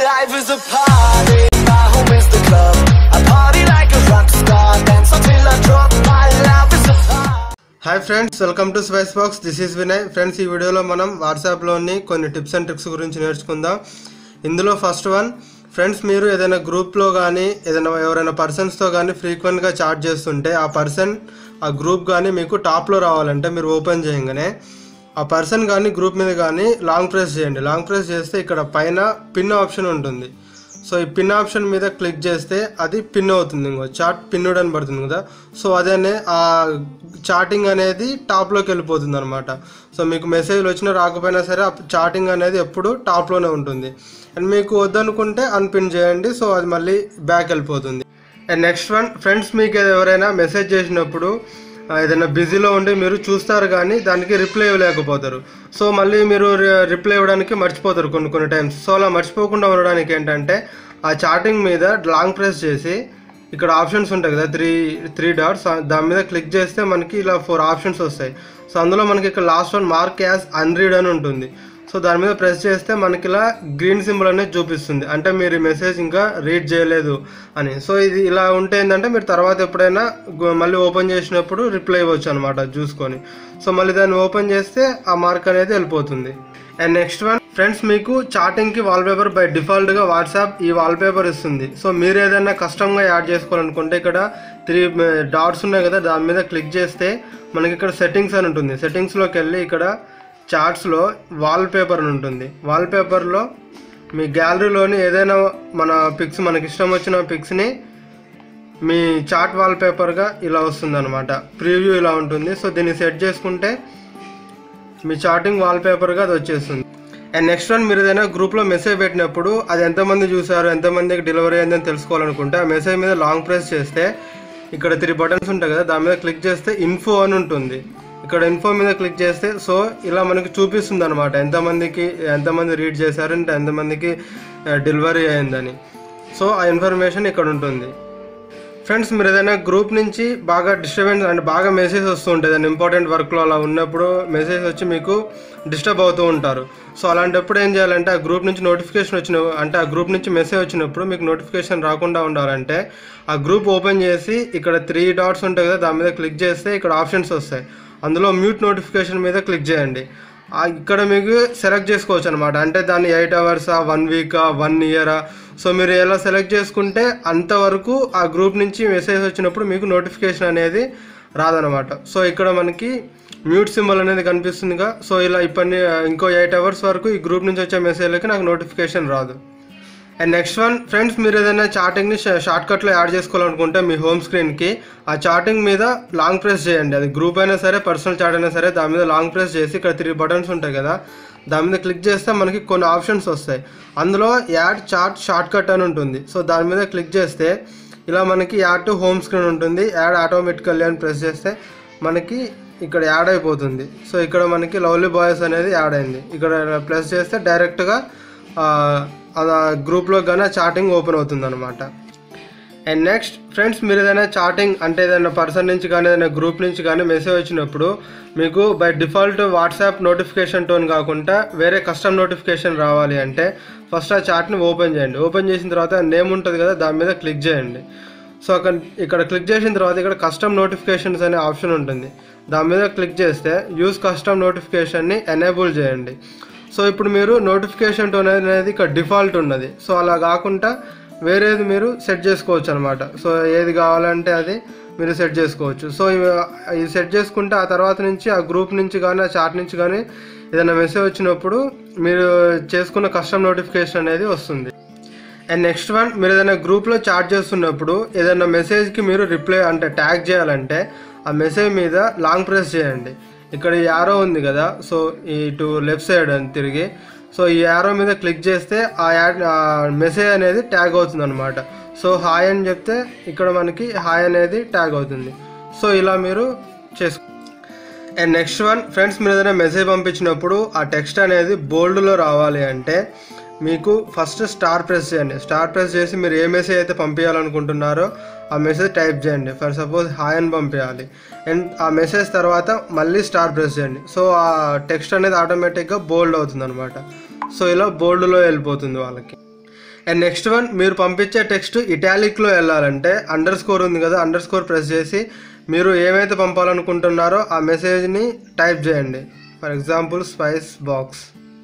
life is a party, my home is the club. I party like a rock star, dance until I drop. My life is a party. Hi friends welcome to spice box this is Vinay friends ఈ వీడియోలో మనం వాట్సాప్లోని కొన్ని tips and tricks గురించి నేర్చుకుందాం ఇందులో first one friends మీరు ఏదైనా గ్రూప్లో కానీ ఏదైనా ఎవరైనా పర్సన్స్తో కానీ ఫ్రీక్వెంట్గా చాట్ చేస్తుంటే ఆ పర్సన్ ఆ గ్రూప్ కానీ మీకు టాప్లో రావాలంటే మీరు ఓపెన్ చేయగానే ఆ పర్సన్ కానీ గ్రూప్ మీద కానీ లాంగ్ ప్రెస్ చేయండి లాంగ్ ప్రెస్ చేస్తే ఇక్కడ పైన పిన్ ఆప్షన్ ఉంటుంది సో ఈ పిన్ ఆప్షన్ మీద క్లిక్ చేస్తే అది పిన్ అవుతుంది ఇంకో చాట్ పిన్నుడ్ అని పడుతుంది కదా సో అదేనే ఆ చాటింగ్ అనేది టాప్లోకి వెళ్ళిపోతుంది అనమాట సో మీకు మెసేజ్లు వచ్చినా రాకపోయినా సరే ఆ చాటింగ్ అనేది ఎప్పుడు టాప్లోనే ఉంటుంది అండ్ మీకు వద్దనుకుంటే అన్పిన్ చేయండి సో అది మళ్ళీ బ్యాక్ వెళ్ళిపోతుంది అండ్ నెక్స్ట్ వన్ ఫ్రెండ్స్ మీకు ఎవరైనా మెసేజ్ చేసినప్పుడు ఆ, ఏదైనా బిజీలో ఉండి మీరు చూస్తారు కానీ దానికి రిప్లై ఇవ్వలేకపోతారు సో మళ్ళీ మీరు రిప్లై ఇవ్వడానికి మర్చిపోతారు కొన్ని కొన్ని టైమ్స్ సో అలా మర్చిపోకుండా ఉండడానికి ఏంటంటే ఆ చాటింగ్ మీద లాంగ్ ప్రెస్ చేసి ఇక్కడ ఆప్షన్స్ ఉంటాయి కదా త్రీ త్రీ డాట్స్ దాని మీద క్లిక్ చేస్తే మనకి ఇలా ఫోర్ ఆప్షన్స్ వస్తాయి సో అందులో మనకి ఇక్కడ last one mark as unread అని ఉంటుంది సో దాని మీద ప్రెస్ చేస్తే మనకి ఇలా గ్రీన్ సింబల్ అనేది చూపిస్తుంది అంటే మీరు ఈ మెసేజ్ ఇంకా రీడ్ చేయలేదు అని సో ఇది ఇలా ఉంటే ఏంటంటే మీరు తర్వాత ఎప్పుడైనా గు- మళ్ళీ ఓపెన్ చేసినప్పుడు రిప్లై ఇవ్వచ్చు అనమాట చూసుకొని సో మళ్ళీ దాన్ని ఓపెన్ చేస్తే ఆ మార్క్ అనేది వెళ్ళిపోతుంది అండ్ నెక్స్ట్ వన్ ఫ్రెండ్స్ మీకు చాటింగ్కి వాల్పేపర్ బై డిఫాల్ట్గా వాట్సాప్ ఈ వాల్పేపర్ ఇస్తుంది సో మీరు ఏదైనా కస్టమ్గా యాడ్ చేసుకోవాలనుకుంటే ఇక్కడ త్రీ డాట్స్ ఉన్నాయి కదా దాని మీద క్లిక్ చేస్తే మనకి ఇక్కడ సెట్టింగ్స్ అని ఉంటుంది సెట్టింగ్స్లోకి వెళ్ళి ఇక్కడ చార్ట్స్లో వాల్పేపర్ అని ఉంటుంది వాల్పేపర్లో మీ గ్యాలరీలోని ఏదైనా మన పిక్స్ మనకి ఇష్టం వచ్చిన పిక్స్ని మీ చార్ట్ వాల్పేపర్గా ఇలా వస్తుంది అనమాట ప్రీవ్యూ ఇలా ఉంటుంది సో దీన్ని సెట్ చేసుకుంటే మీ చాటింగ్ వాల్పేపర్గా అది వచ్చేస్తుంది అండ్ నెక్స్ట్ వన్ మీరు ఏదైనా గ్రూప్లో మెసేజ్ పెట్టినప్పుడు అది ఎంతమంది చూసారు ఎంతమందికి డెలివరీ అయిందని తెలుసుకోవాలనుకుంటే ఆ మెసేజ్ మీద లాంగ్ ప్రెస్ చేస్తే ఇక్కడ త్రీ బటన్స్ ఉంటాయి కదా దాని మీద క్లిక్ చేస్తే ఇన్ఫో అని ఉంటుంది ఇక్కడ ఇన్ఫో మీద క్లిక్ చేస్తే సో ఇలా మనకి చూపిస్తుంది అనమాట ఎంతమందికి ఎంతమంది రీడ్ చేశారు అంటే ఎంతమందికి డెలివరీ అయిందని సో ఆ ఇన్ఫర్మేషన్ ఇక్కడ ఉంటుంది ఫ్రెండ్స్ మీరు ఏదైనా గ్రూప్ నుంచి బాగా డిస్టర్బెన్స్ అంటే బాగా మెసేజ్ వస్తూ ఉంటుంది ఏదైనా ఇంపార్టెంట్ వర్క్లో అలా ఉన్నప్పుడు మెసేజ్ వచ్చి మీకు డిస్టర్బ్ అవుతూ ఉంటారు సో అలాంటప్పుడు ఏం చేయాలంటే ఆ గ్రూప్ నుంచి నోటిఫికేషన్ వచ్చిన అంటే ఆ గ్రూప్ నుంచి మెసేజ్ వచ్చినప్పుడు మీకు నోటిఫికేషన్ రాకుండా ఉండాలంటే ఆ గ్రూప్ ఓపెన్ చేసి ఇక్కడ త్రీ డాట్స్ ఉంటాయి కదా దాని మీద క్లిక్ చేస్తే ఇక్కడ ఆప్షన్స్ వస్తాయి అందులో మ్యూట్ నోటిఫికేషన్ మీద క్లిక్ చేయండి ఆ ఇక్కడ మీకు సెలెక్ట్ చేసుకోవచ్చు అనమాట అంటే దాన్ని ఎయిట్ అవర్సా వన్ వీకా వన్ ఇయరా సో మీరు ఎలా సెలెక్ట్ చేసుకుంటే అంతవరకు ఆ గ్రూప్ నుంచి మెసేజ్ వచ్చినప్పుడు మీకు నోటిఫికేషన్ అనేది రాదనమాట సో ఇక్కడ మనకి మ్యూట్ సింబల్ అనేది కనిపిస్తుందిగా సో ఇలా ఇప్పటి ఇంకో ఎయిట్ అవర్స్ వరకు ఈ గ్రూప్ నుంచి వచ్చే మెసేజ్లకి నాకు నోటిఫికేషన్ రాదు అండ్ నెక్స్ట్ వన్ ఫ్రెండ్స్ మీరు ఏదైనా చాటింగ్ని షార్ట్ కట్లో యాడ్ చేసుకోవాలనుకుంటే మీ హోమ్ స్క్రీన్కి ఆ చాటింగ్ మీద లాంగ్ ప్రెస్ చేయండి అది గ్రూప్ అయినా సరే పర్సనల్ చాట్ అయినా సరే దాని మీద లాంగ్ ప్రెస్ చేసి ఇక్కడ త్రీ బటన్స్ ఉంటాయి కదా దాని మీద క్లిక్ చేస్తే మనకి కొన్ని ఆప్షన్స్ వస్తాయి అందులో యాడ్ చాట్ షార్ట్ కట్ అని ఉంటుంది సో దాని మీద క్లిక్ చేస్తే ఇలా మనకి యాడ్ టు హోమ్ స్క్రీన్ ఉంటుంది యాడ్ ఆటోమేటికల్లీ అని ప్రెస్ చేస్తే మనకి ఇక్కడ యాడ్ అయిపోతుంది సో ఇక్కడ మనకి లవ్లీ బాయ్స్ అనేది యాడ్ అయింది ఇక్కడ ప్రెస్ చేస్తే డైరెక్ట్గా ఆ గ్రూప్లో కానీ చాటింగ్ ఓపెన్ అవుతుంది అనమాట అండ్ నెక్స్ట్ ఫ్రెండ్స్ మీరు ఏదైనా చాటింగ్ అంటే ఏదైనా పర్సన్ నుంచి కానీ ఏదైనా గ్రూప్ నుంచి కానీ మెసేజ్ వచ్చినప్పుడు మీకు by default WhatsApp notification tone కాకుండా వేరే కస్టమ్ నోటిఫికేషన్ రావాలి అంటే ఫస్ట్ ఆ చాట్ని ఓపెన్ చేయండి ఓపెన్ చేసిన తర్వాత నేమ్ ఉంటుంది కదా దాని మీద క్లిక్ చేయండి సో అక్కడ ఇక్కడ క్లిక్ చేసిన తర్వాత ఇక్కడ కస్టమ్ నోటిఫికేషన్స్ అనే ఆప్షన్ ఉంటుంది దాని మీద క్లిక్ చేస్తే యూస్ కస్టమ్ నోటిఫికేషన్ని ఎనేబుల్ చేయండి సో ఇప్పుడు మీరు నోటిఫికేషన్ టోన్ అనేది ఇక్కడ డిఫాల్ట్ ఉన్నది సో అలా కాకుండా వేరేది మీరు సెట్ చేసుకోవచ్చు అనమాట సో ఏది కావాలంటే అది మీరు సెట్ చేసుకోవచ్చు సో ఇవి ఇది సెట్ చేసుకుంటే ఆ తర్వాత నుంచి ఆ గ్రూప్ నుంచి కానీ ఆ చాట్ నుంచి కానీ ఏదైనా మెసేజ్ వచ్చినప్పుడు మీరు చేసుకున్న కస్టమ్ నోటిఫికేషన్ అనేది వస్తుంది అండ్ నెక్స్ట్ వన్ మీరు ఏదైనా గ్రూప్లో చాట్ చేస్తున్నప్పుడు ఏదైనా మెసేజ్కి మీరు రిప్లై అంటే ట్యాగ్ చేయాలంటే ఆ మెసేజ్ మీద లాంగ్ ప్రెస్ చేయండి ఇక్కడ ఈ యారో ఉంది కదా సో ఇటు లెఫ్ట్ సైడ్ అని తిరిగి సో ఈ యారో మీద క్లిక్ చేస్తే ఆ యాడ్ ఆ మెసేజ్ అనేది ట్యాగ్ అవుతుంది అనమాట సో హాయ్ అని చెప్తే ఇక్కడ మనకి హాయ్ అనేది ట్యాగ్ అవుతుంది సో ఇలా మీరు చేసుకో అండ్ నెక్స్ట్ వన్ ఫ్రెండ్స్ మీరు ఏదైనా మెసేజ్ పంపించినప్పుడు ఆ టెక్స్ట్ అనేది బోల్డ్లో రావాలి అంటే మీకు ఫస్ట్ స్టార్ ప్రెస్ చేయండి స్టార్ ప్రెస్ చేసి మీరు ఏ మెసేజ్ అయితే పంపించాలనుకుంటున్నారో ఆ మెసేజ్ టైప్ చేయండి ఫర్ సపోజ్ హాయ్ అని పంపించాలి అండ్ ఆ మెసేజ్ తర్వాత మళ్ళీ స్టార్ ప్రెస్ చేయండి సో ఆ టెక్స్ట్ అనేది ఆటోమేటిక్గా బోల్డ్ అవుతుంది అనమాట సో ఇలా బోల్డ్లో వెళ్ళిపోతుంది వాళ్ళకి అండ్ నెక్స్ట్ వన్ మీరు పంపించే టెక్స్ట్ ఇటాలిక్లో వెళ్ళాలంటే అండర్ స్కోర్ ఉంది కదా అండర్ స్కోర్ ప్రెస్ చేసి మీరు ఏమైతే పంపాలనుకుంటున్నారో ఆ మెసేజ్ని టైప్ చేయండి for example spice box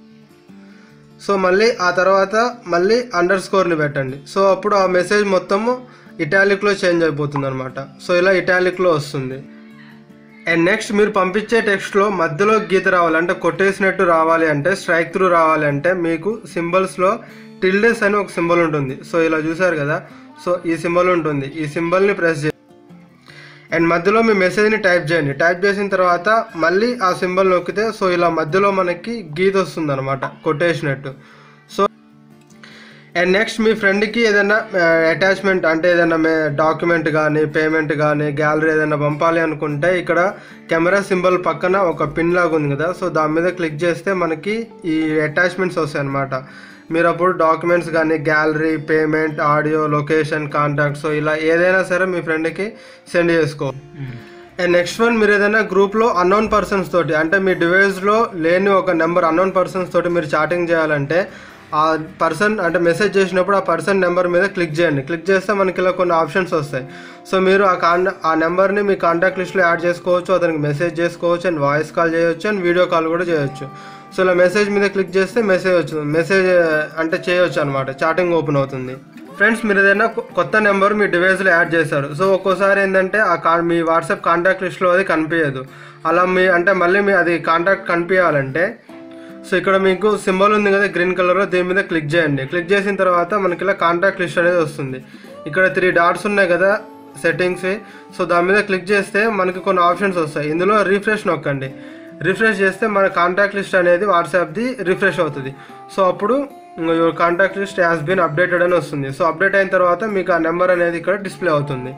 so మళ్ళీ ఆ తర్వాత మళ్ళీ అండర్ స్కోర్ని పెట్టండి సో అప్పుడు ఆ మెసేజ్ మొత్తము ఇటాలిక్లో చేంజ్ అయిపోతుంది అనమాట సో ఇలా ఇటాలిక్లో వస్తుంది అండ్ నెక్స్ట్ మీరు పంపించే టెక్స్ట్లో మధ్యలో గీత రావాలి అంటే కొట్టేసినట్టు రావాలి అంటే స్ట్రైక్ త్రూ రావాలి అంటే మీకు సింబల్స్లో టిల్డెస్ అని ఒక సింబల్ ఉంటుంది సో ఇలా చూసారు కదా సో ఈ సింబల్ ఉంటుంది ఈ సింబల్ని ప్రెస్ చేయండి అండ్ మధ్యలో మీ మెసేజ్ని టైప్ చేయండి టైప్ చేసిన తర్వాత మళ్ళీ ఆ సింబల్ నొక్కితే సో ఇలా మధ్యలో మనకి గీత వస్తుంది అనమాట కొట్టేసినట్టు సో అండ్ నెక్స్ట్ మీ ఫ్రెండ్కి ఏదైనా అటాచ్మెంట్ అంటే ఏదైనా మే డాక్యుమెంట్ కానీ పేమెంట్ కానీ గ్యాలరీ ఏదైనా పంపాలి అనుకుంటే ఇక్కడ కెమెరా సింబల్ పక్కన ఒక పిన్ లాగా ఉంది కదా సో దాని మీద క్లిక్ చేస్తే మనకి ఈ అటాచ్మెంట్స్ వస్తాయి అనమాట మీరు అప్పుడు డాక్యుమెంట్స్ కానీ gallery payment audio location contact so ఇలా ఏదైనా సరే మీ ఫ్రెండ్కి సెండ్ చేసుకో అండ్ నెక్స్ట్ వన్ మీరు ఏదైనా గ్రూప్లో అన్నోన్ పర్సన్స్ తోటి అంటే మీ డివైస్లో లేని ఒక నెంబర్ అన్నోన్ పర్సన్స్ తోటి మీరు చాటింగ్ చేయాలంటే ఆ పర్సన్ అంటే మెసేజ్ చేసినప్పుడు ఆ పర్సన్ నెంబర్ మీద క్లిక్ చేయండి క్లిక్ చేస్తే మనకి ఇలా కొన్ని ఆప్షన్స్ వస్తాయి సో మీరు ఆ కాన్ ఆ నెంబర్ని మీ కాంటాక్ట్ లిస్ట్లో యాడ్ చేసుకోవచ్చు అతనికి మెసేజ్ చేసుకోవచ్చు అండ్ వాయిస్ కాల్ చేయొచ్చు అండ్ వీడియో కాల్ కూడా చేయొచ్చు సో ఇలా మెసేజ్ మీద క్లిక్ చేస్తే మెసేజ్ వచ్చింది మెసేజ్ అంటే చేయొచ్చు అనమాట చాటింగ్ ఓపెన్ అవుతుంది ఫ్రెండ్స్ మీరు ఏదైనా కొ- కొత్త నెంబర్ మీ డివైస్లో యాడ్ చేశారు సో ఒక్కోసారి ఏంటంటే ఆ కా మీ వాట్సాప్ కాంటాక్ట్ లిస్ట్లో అది కనిపించదు అలా మీ అంటే మళ్ళీ మీ అది కాంటాక్ట్ కనిపించాలంటే సో ఇక్కడ మీకు సింబల్ ఉంది కదా గ్రీన్ కలర్లో దీని మీద క్లిక్ చేయండి క్లిక్ చేసిన తర్వాత మనకి ఇలా కాంటాక్ట్ లిస్ట్ అనేది వస్తుంది ఇక్కడ త్రీ డాట్స్ ఉన్నాయి కదా సెట్టింగ్స్ సో దాని మీద క్లిక్ చేస్తే మనకి కొన్ని ఆప్షన్స్ వస్తాయి ఇందులో రిఫ్రెష్ నొక్కండి రిఫ్రెష్ చేస్తే మన కాంటాక్ట్ లిస్ట్ అనేది వాట్సాప్ది రిఫ్రెష్ అవుతుంది సో అప్పుడు your contact list has been updated అని వస్తుంది సో అప్డేట్ అయిన తర్వాత మీకు ఆ నెంబర్ అనేది ఇక్కడ డిస్ప్లే అవుతుంది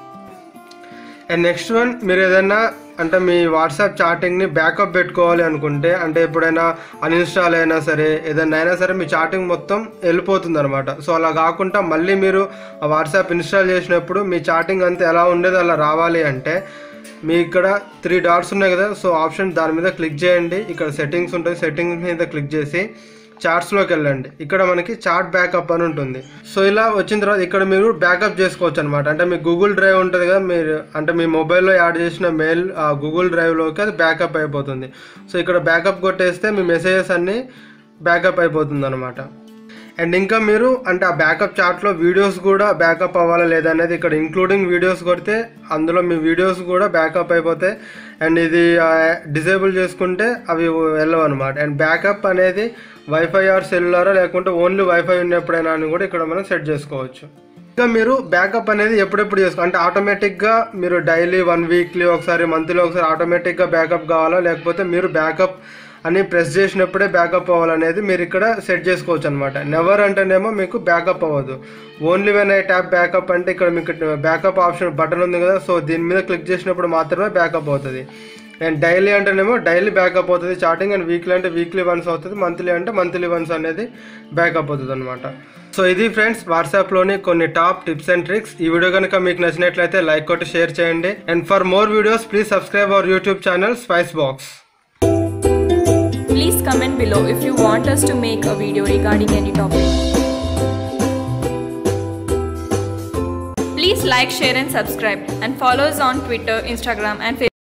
అండ్ నెక్స్ట్ వన్ మీరు ఏదైనా అంటే మీ వాట్సాప్ చాటింగ్ని బ్యాకప్ పెట్టుకోవాలి అనుకుంటే అంటే ఎప్పుడైనా అన్ఇన్స్టాల్ అయినా సరే ఏదైనా అయినా సరే మీ చాటింగ్ మొత్తం వెళ్ళిపోతుంది అనమాట సో అలా కాకుండా మళ్ళీ మీరు ఆ వాట్సాప్ ఇన్స్టాల్ చేసినప్పుడు మీ చాటింగ్ అంతా ఎలా ఉండేది అలా రావాలి అంటే మీ ఇక్కడ త్రీ డాట్స్ ఉన్నాయి కదా సో ఆప్షన్ దాని మీద క్లిక్ చేయండి ఇక్కడ సెట్టింగ్స్ ఉంటుంది సెట్టింగ్స్ మీద క్లిక్ చేసి చార్ట్స్లోకి వెళ్ళండి ఇక్కడ మనకి చార్ట్ బ్యాకప్ అని ఉంటుంది సో ఇలా వచ్చిన తర్వాత ఇక్కడ మీరు బ్యాకప్ చేసుకోవచ్చు అనమాట అంటే మీ గూగుల్ డ్రైవ్ ఉంటుంది కదా మీరు అంటే మీ మొబైల్లో యాడ్ చేసిన మెయిల్ ఆ గూగుల్ డ్రైవ్లోకి అది బ్యాకప్ అయిపోతుంది సో ఇక్కడ బ్యాకప్ కొట్టేస్తే మీ మెసేజెస్ అన్నీ బ్యాకప్ అయిపోతుంది అనమాట అండ్ ఇంకా మీరు అంటే ఆ బ్యాకప్ చార్ట్లో వీడియోస్ కూడా బ్యాకప్ అవ్వాలా లేదా అనేది ఇక్కడ ఇంక్లూడింగ్ వీడియోస్ కొడితే అందులో మీ వీడియోస్ కూడా బ్యాకప్ అయిపోతాయి అండ్ ఇది డిజేబుల్ చేసుకుంటే అవి వెళ్ళవు అనమాట అండ్ బ్యాకప్ అనేది వైఫై ఆర్ సెల్యులర్ లేకుంటే ఓన్లీ వైఫై ఉన్నప్పుడైనా అని కూడా ఇక్కడ మనం సెట్ చేసుకోవచ్చు ఇంకా మీరు బ్యాకప్ అనేది ఎప్పుడెప్పుడు చేసుకో అంటే ఆటోమేటిక్గా మీరు డైలీ వన్ వీక్లీ ఒకసారి మంత్లీ ఒకసారి ఆటోమేటిక్గా బ్యాకప్ కావాలా లేకపోతే మీరు బ్యాకప్ అని ప్రెస్ చేసినప్పుడే బ్యాకప్ అవ్వాలనేది మీరు ఇక్కడ సెట్ చేసుకోవచ్చు అనమాట నెవర్ అంటేనేమో మీకు బ్యాకప్ అవ్వదు only when I tap backup అంటే ఇక్కడ మీకు బ్యాకప్ ఆప్షన్ బటన్ ఉంది కదా సో దీని మీద క్లిక్ చేసినప్పుడు మాత్రమే బ్యాకప్ అవుతుంది అండ్ డైలీ అంటేనేమో డైలీ బ్యాకప్ అవుతుంది చాటింగ్ అండ్ వీక్లీ అంటే వీక్లీ వన్స్ అవుతుంది మంత్లీ అంటే మంత్లీ వన్స్ అనేది బ్యాకప్ అవుతుంది అనమాట సో ఇది ఫ్రెండ్స్ వాట్సాప్లోని కొన్ని టాప్ టిప్స్ అండ్ ట్రిక్స్ ఈ వీడియో కనుక మీకు నచ్చినట్లయితే లైక్ కొట్టి షేర్ చేయండి and for more videos please subscribe our YouTube channel Spice Box Please comment below if you want us to make a video regarding any topic. Please like, share and subscribe and follow us on Twitter, Instagram and Facebook.